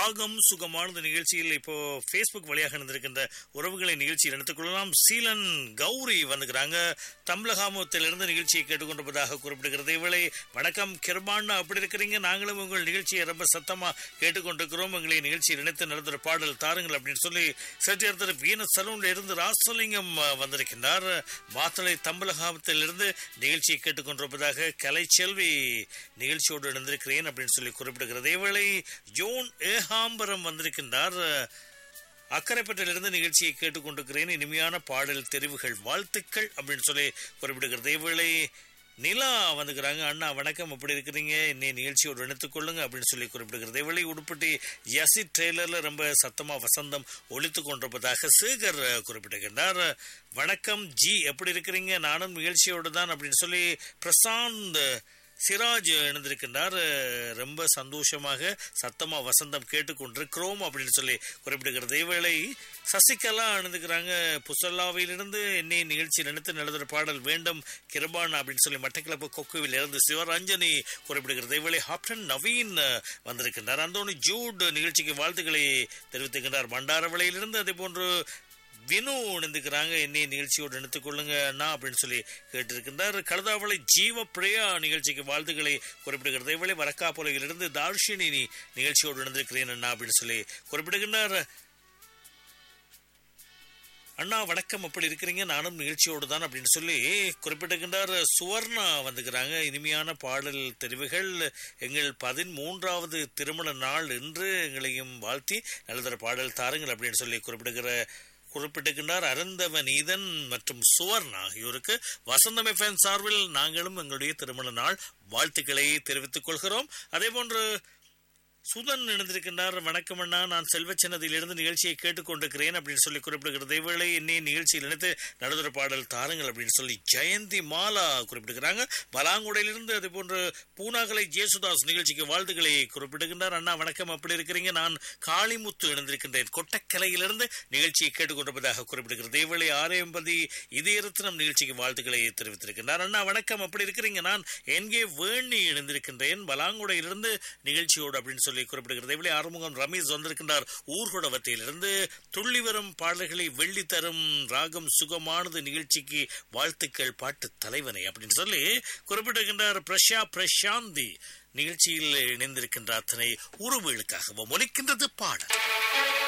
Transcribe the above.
ராகம் சுகமானது நிகழ்ச்சியில் இப்போ ஃபேஸ்புக் வழியாக நடந்திருக்கின்ற உறவுகளை நிகழ்ச்சியில் எடுத்துக் கொள்ளலாம் சீலன் கௌரி வந்துக்கிறாங்க தமிழகாமத்திலிருந்து நிகழ்ச்சியை கேட்டுக்கொண்டிருப்பதாக குறிப்பிடுகிறது இவளை வணக்கம் கிருபாண்ணா அப்படி இருக்கிறீங்க நாங்களும் உங்கள் நிகழ்ச்சியை ரொம்ப சத்தமா கேட்டுக்கொண்டிருக்கிறோம் எங்களை நிகழ்ச்சியில் இணைத்து நடத்துகிற பாடல் தாருங்கள் அப்படின்னு சொல்லி செட்டியார்த்தர் வீண சலூன்ல இருந்து ராசலிங்கம் அஹ், வந்திருக்கின்றார் மாத்தளை தமிழகாமத்திலிருந்து நிகழ்ச்சியை கேட்டுக்கொண்டிருப்பதாக கலைச்செல்வி நிகழ்ச்சியோடு இணைந்திருக்கிறேன் அப்படின்னு சொல்லி குறிப்பிடுகிறது இவளை ஜோன் ஏகாம்பரம் வந்திருக்கின்றார் அக்கரைப்பட்டிலிருந்து நிகழ்ச்சியை கேட்டுக்கொண்டிருக்கிறேன் இனிமையான பாடல் தெரிவுகள் வாழ்த்துக்கள் அப்படின்னு சொல்லி குறிப்பிடுகிறது இவளை நிலா வந்துக்கிறாங்க அண்ணா வணக்கம் எப்படி இருக்கிறீங்க இன்னைய நிகழ்ச்சியோடு இணைத்துக் கொள்ளுங்க அப்படின்னு சொல்லி குறிப்பிடுகிறது இவளை உடுப்பட்டி யசி ட்ரெய்லர்ல ரொம்ப சத்தமா வசந்தம் ஒழித்து கொண்டிருப்பதாக சேகர் அஹ், குறிப்பிடுகின்றார் வணக்கம் ஜி எப்படி இருக்கிறீங்க நானும் நிகழ்ச்சியோடு தான் அப்படின்னு சொல்லி பிரசாந்த் சிராஜ் இணைந்திருக்கின்றார் அஹ், ரொம்ப சந்தோஷமாக சத்தமா வசந்தம் கேட்டுக்கொண்டிருக்கிறோம் அப்படின்னு சொல்லி குறிப்பிடுகிறது இவளை சசிகலா இணைந்துக்கிறாங்க புசல்லாவிலிருந்து என்னை நிகழ்ச்சி நினைத்து நடந்த பாடல் வேண்டும் கிருபான் அப்படின்னு சொல்லி மட்டக்கிழப்பு கொக்குவில் இருந்து சிவரஞ்சனி குறிப்பிடுகிறது இவளை ஹாப்டன் நவீன் அஹ், வந்திருக்கின்றார் அந்தோனி ஜூட் நிகழ்ச்சிக்கு வாழ்த்துக்களை தெரிவித்துக்கின்றார் பண்டாரவளையிலிருந்து அதே போன்று வினு இணைந்துக்கிறாங்க என்னை நிகழ்ச்சியோடு இணைத்துக் கொள்ளுங்க அண்ணா அப்படின்னு சொல்லி கேட்டிருக்கின்றார் கழுதாவளை ஜீவ பிரியா நிகழ்ச்சிக்கு வாழ்த்துக்களை குறிப்பிடுகிறது இவளை வரக்காப்புலையிலிருந்து தார்ஷினி நிகழ்ச்சியோடு இணைந்திருக்கிறேன் அண்ணா அப்படின்னு சொல்லி குறிப்பிடுகின்றார் அண்ணா வணக்கம் எப்படி இருக்கிறீங்க நானும் நிகழ்ச்சியோடு தான் அப்படின்னு சொல்லி குறிப்பிட்டிருக்கின்றார் சுவர்ணா வந்துக்கிறாங்க இனிமையான பாடல் தெரிவுகள் எங்கள் பதிமூன்றாவது திருமண நாள் என்று எங்களையும் வாழ்த்தி நல்லதொரு பாடல் தாருங்கள் அப்படின்னு சொல்லி குறிப்பிடுகிற குறிப்பிட்டிருக்கின்றார் அருந்தவன் ஈதன் மற்றும் சுவர்ணா ஆகியோருக்கு வசந்தம் எஃப்எம் சார்பில் நாங்களும் எங்களுடைய திருமண நாள் வாழ்த்துக்களை தெரிவித்துக் கொள்கிறோம் அதே போன்று சுதன் இணைந்திருக்கின்றார் வணக்கம் அண்ணா நான் செல்வச்சின்னதிலிருந்து நிகழ்ச்சியை கேட்டுக்கொண்டிருக்கிறேன் அப்படின்னு சொல்லி குறிப்பிடுகிறது இவளை என்னை நிகழ்ச்சியில் இணைத்து நடந்துற பாடல் தாருங்கள் அப்படின்னு சொல்லி ஜெயந்தி மாலா குறிப்பிடுகிறாங்க பலாங்குடையிலிருந்து அதே போன்று பூனாகலை ஜேசுதாஸ் நிகழ்ச்சிக்கு வாழ்த்துக்களை குறிப்பிடுகின்றார் அண்ணா வணக்கம் அப்படி இருக்கிறீங்க நான் காளிமுத்து இணைந்திருக்கின்றேன் கொட்டக்கலையிலிருந்து நிகழ்ச்சியை கேட்டுக்கொண்டிருப்பதாக குறிப்பிடுகிறது இவளை ஆரையம்பதி இதயரத்னம் நிகழ்ச்சிக்கு வாழ்த்துக்களை தெரிவித்திருக்கின்றார் அண்ணா வணக்கம் அப்படி இருக்கிறீங்க நான் என்கே வேணி இணைந்திருக்கின்றேன் பலாங்குடையிலிருந்து நிகழ்ச்சியோடு அப்படின்னு சொல்லி குறிப்பிடுகிறது இவளை ஆறுமுகம் ரமேஷ் வந்திருக்கின்றார் ஊர்குடவத்தையிலிருந்து துள்ளி வரும் பாடல்களை வெள்ளி தரும் ராகம் சுகமானது நிகழ்ச்சிக்கு வாழ்த்துக்கள் பாட்டு தலைவனை அப்படின்னு சொல்லி குறிப்பிடுகின்றார் பிரஷா பிரசாந்தி நிகழ்ச்சியில் இணைந்திருக்கின்ற அத்தனை உறவுகளுக்காகவும் ஒலிக்கின்றது பாடல்